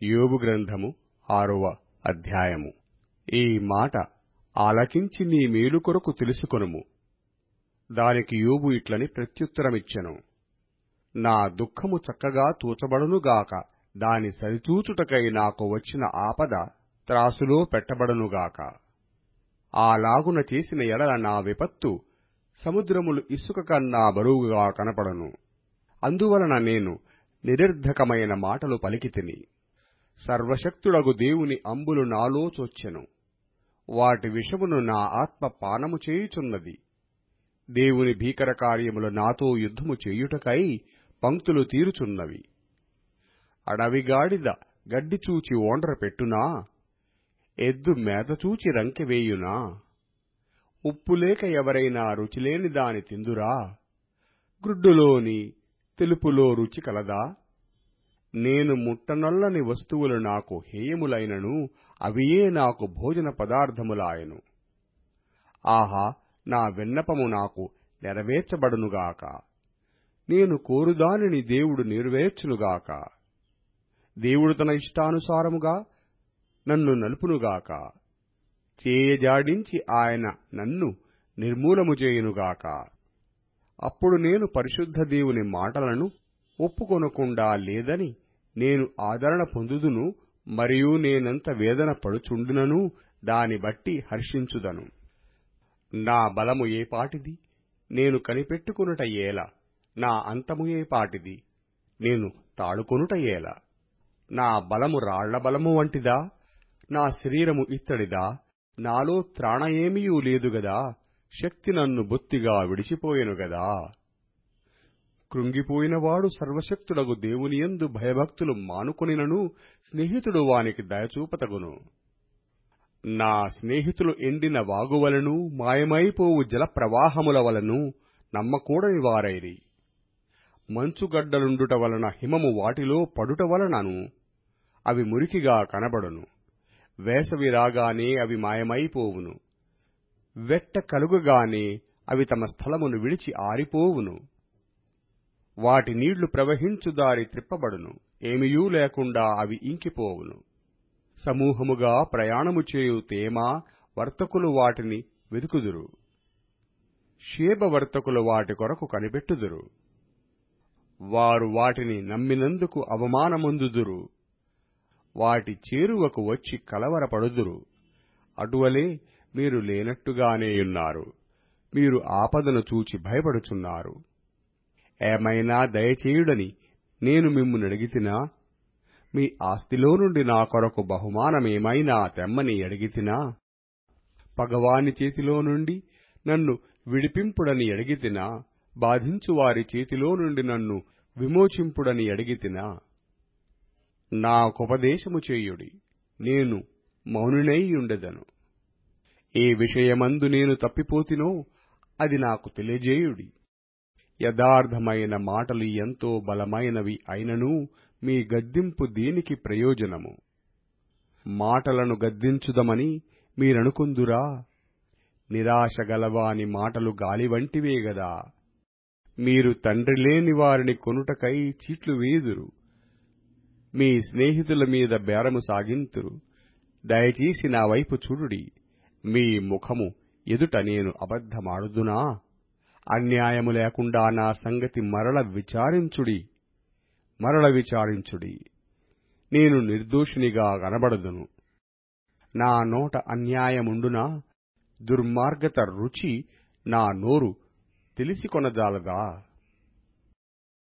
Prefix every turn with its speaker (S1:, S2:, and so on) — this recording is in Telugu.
S1: యోబు గ్రంథము ఆరవ అధ్యాయము ఈ మాట ఆలకించి నీ మేలు కొరకు తెలుసుకొనుము దానికి యోబు ఇట్లని ప్రత్యుత్తరమిచ్చెను నా దుఃఖము చక్కగా తూచబడునుగాక దాని సరిచూచుటకై నాకు వచ్చిన ఆపద త్రాసులో పెట్టబడునుగాక అలాగున చేసిన ఎడల నా విపత్తు సముద్రములు ఇసుక కన్నా బరువుగా కనపడను అందువలన నేను నిరర్ధకమైన మాటలు పలికితిని సర్వశక్తుడగు దేవుని అంబులు నాలో చొచ్చెను వాటి విషమును నా ఆత్మ పానము చేయుచున్నది దేవుని భీకర కార్యములు నాతో యుద్ధము చేయుటకై పంక్తులు తీరుచున్నవి అడవిగాడిద గడ్డి చూచి ఓండ్ర పెట్టునా ఎద్దు మేత చూచి రంకెవేయునా ఉప్పులేక ఎవరైనా రుచిలేని దాని తిందురా గ్రుడ్డులోని తెలుపులో రుచి కలదా నేను ముట్టనొల్లని వస్తువులు నాకు హేయములైనను అవియే నాకు భోజన పదార్థములాయను ఆహా నా విన్నపము నాకు నెరవేర్చబడునుగాక నేను కోరుదానిని దేవుడు నెరవేర్చునుగాక దేవుడు తన ఇష్టానుసారముగా నన్ను నలుపునుగాక చేయజాడించి ఆయన నన్ను నిర్మూలము చేయునుగాక అప్పుడు నేను పరిశుద్ధ దేవుని మాటలను ఒప్పుకొనకుండా లేదని నేను ఆదరణ పొందుదును మరియు నేనెంత వేదన పడుచుండునను దాని బట్టి హర్షించుదను నా బలము ఏ పాటిది నేను కనిపెట్టుకునుట ఏలా నా అంతము ఏ పాటిది నేను తాడుకొనుట ఏలా నా బలము రాళ్ల బలము వంటిదా నా శరీరము ఇత్తడిదా నాలో త్రాణ ఏమీయూ లేదు గదా శక్తి నన్ను బొత్తిగా విడిచిపోయెను గదా కృంగిపోయినవాడు సర్వశక్తుడగు దేవునియందు భయభక్తులు మానుకొనినను స్నేహితుడు వానికి దయచూపతగును నా స్నేహితులు ఎండిన వాగువలను మాయమైపోవు జల ప్రవాహముల వలను నమ్మకూడని వారైరి మంచుగడ్డలుండుట వలన హిమము వాటిలో పడుట వలనను అవి మురికిగా కనబడును వేసవి రాగానే అవి మాయమైపోవును వెట్ట కలుగగానే అవి తమ స్థలమును విడిచి ఆరిపోవును వాటి నీళ్లు ప్రవహించు దారి త్రిప్పబడును ఏమియూ లేకుండా అవి ఇంకిపోవును సమూహముగా ప్రయాణము చేయు తేమ వర్తకులు వాటిని వెతుకుదురు షేబ వర్తకులు వాటి కొరకు కనిపెట్టుదురు వారు వాటిని నమ్మినందుకు అవమానమొందుదురు వాటి చేరువకు వచ్చి కలవరపడుదురు అటువలే మీరు లేనట్టుగానేయున్నారు మీరు ఆపదను చూచి భయపడుచున్నారు ఏమైనా దయచేయుడని నేను మిమ్మును అడిగితినా మీ ఆస్తిలో నుండి నా కొరకు బహుమానమేమైనా తెమ్మని అడిగితినా పగవాని చేతిలో నుండి నన్ను విడిపింపుడని అడిగితినా బాధించువారి చేతిలో నుండి నన్ను విమోచింపుడని అడిగితినా నాకుపదేశము చేయుడి నేను మౌనునైయుండెదను ఏ విషయమందు నేను తప్పిపోతినో అది నాకు తెలియజేయుడి యథార్థమైన మాటలు ఎంతో బలమైనవి అయినను మీ గద్దింపు దీనికి ప్రయోజనము మాటలను గద్దించుదమని మీరనుకుందురా నిరాశ గలవాని మాటలు గాలి వంటివే గదా మీరు తండ్రి లేని వారిని కొనుటకై చీట్లు వేయుదురు మీ స్నేహితుల మీద బేరము సాగింతురు దయచేసి నా వైపు చూడుడి మీ ముఖము ఎదుట నేను అబద్ధమాడుదునా అన్యాయము లేకుండా నా సంగతి మరల విచారించుడి మరల విచారించుడి నేను నిర్దోషినిగా కనబడదును నా నోట అన్యాయముండునా దుర్మార్గత రుచి నా నోరు తెలిసికొనజాలదా